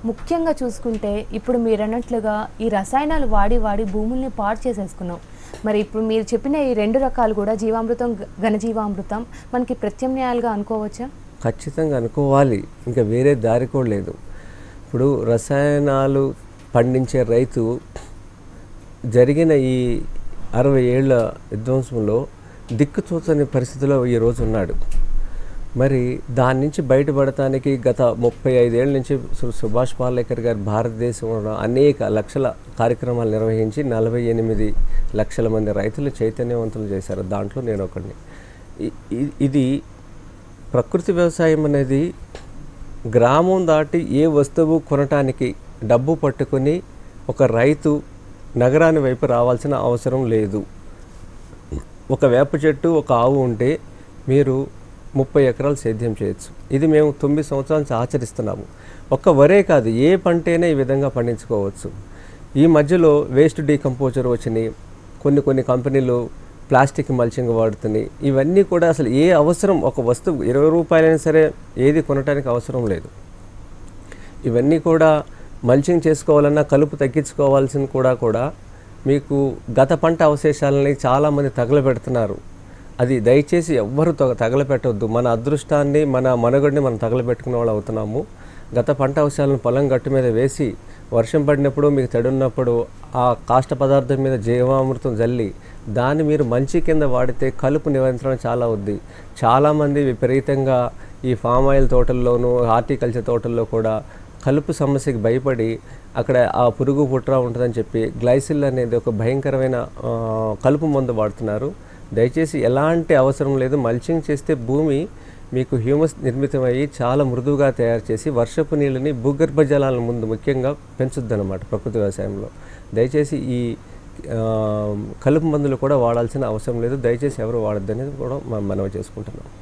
ముఖ్యంగా చూసుకుంటే ఇప్పుడు మీరు అన్నట్లుగా ఈ రసాయనాలు వాడి వాడి భూముల్ని పాడు చేసేసుకున్నాం మరి ఇప్పుడు మీరు చెప్పిన ఈ రెండు రకాలు కూడా జీవామృతం గ- ఘనజీవామృతం మనకి ప్రత్యామ్నాయాలుగా అనుకోవచ్చా ఖచ్చితంగా అనుకోవాలి ఇంకా వేరే దారి కూడా లేదు ఇప్పుడు రసాయనాలు పండించే రైతు జరిగిన ఈ అరవై ఏళ్ళ విధ్వంసంలో దిక్కుతోచని పరిస్థితిలో ఈరోజు ఉన్నాడు మరి దాని నుంచి బయటపడటానికి గత ముప్పై ఐదేళ్ళ నుంచి సు- సుభాష్ పాలేకర్ గారు భారతదేశంలో అనేక లక్షల కార్యక్రమాలు నిర్వహించి నలభై ఎనిమిది లక్షల మంది రైతులు చైతన్యవంతులు చేశారు దాంట్లో నేను ఒకడిని ఇ- ఇ- ఇది ప్రకృతి వ్యవసాయం అనేది గ్రామం దాటి ఏ వస్తువు కొనటానికి డబ్బు పట్టుకొని ఒక రైతు నగరాన్ని వైపు రావాల్సిన అవసరం లేదు ఒక వేప చెట్టు ఒక ఆవు ఉంటే మీరు ముప్పై ఎకరాలు సేద్యం చేయొచ్చు ఇది మేము తొమ్మిది సంవత్సరాల నుంచి ఆచరిస్తున్నాము ఒక్క వరే కాదు ఏ పంటైనా ఈ విధంగా పండించుకోవచ్చు ఈ మధ్యలో వేస్ట్ డీకంపోజర్ వచ్చినాయి కొన్ని కొన్ని కంపెనీలు ప్లాస్టిక్ మల్చింగ్ వాడుతున్నాయి ఇవన్నీ కూడా అసలు ఏ అవసరం ఒక వస్తువు ఇరవై రూపాయలైనా సరే ఏది కొనడానికి అవసరం లేదు ఇవన్నీ కూడా మల్చింగ్ చేసుకోవాలన్నా కలుపు తగ్గించుకోవాల్సిన కూడా కూడా మీకు గత పంట అవశేషాలని చాలామంది తగలబెడుతున్నారు అది దయచేసి ఎవ్వరు తగ తగలబెట్టవద్దు మన అదృష్టాన్ని మన మనుగడిని మనం తగలబెట్టుకునే వాళ్ళు అవుతున్నాము గత పంట అవశేషాలను పొలం గట్టు మీద వేసి వర్షం పడినప్పుడు మీకు తడున్నప్పుడు ఆ కాష్ట పదార్థం మీద జీవామృతం జల్లి దాన్ని మీరు మంచి కింద వాడితే కలుపు నియంత్రణ చాలా అవుద్ది చాలామంది విపరీతంగా ఈ ఫామ్ ఆయిల్ తోటల్లోనూ హార్టికల్చర్ తోటల్లో కూడా కలుపు సమస్యకి భయపడి అక్కడ ఆ పురుగు పుట్ర ఉంటుందని చెప్పి గ్లైసిల్ అనేది ఒక భయంకరమైన ఆ, కలుపు మందు వాడుతున్నారు దయచేసి ఎలాంటి అవసరం లేదు మల్చింగ్ చేస్తే భూమి మీకు హ్యూమస్ నిర్మితమయ్యి చాలా మృదువుగా తయారు చేసి వర్షపు నీళ్ళని భూగర్భ జలాలను ముందు ముఖ్యంగా పెంచుద్ది అనమాట ప్రకృతి వ్యవసాయంలో దయచేసి ఈ ఆ, కలుపు మందులు కూడా వాడాల్సిన అవసరం లేదు దయచేసి ఎవరు వాడద్దు అనేది కూడా మనం మనవి చేసుకుంటున్నాం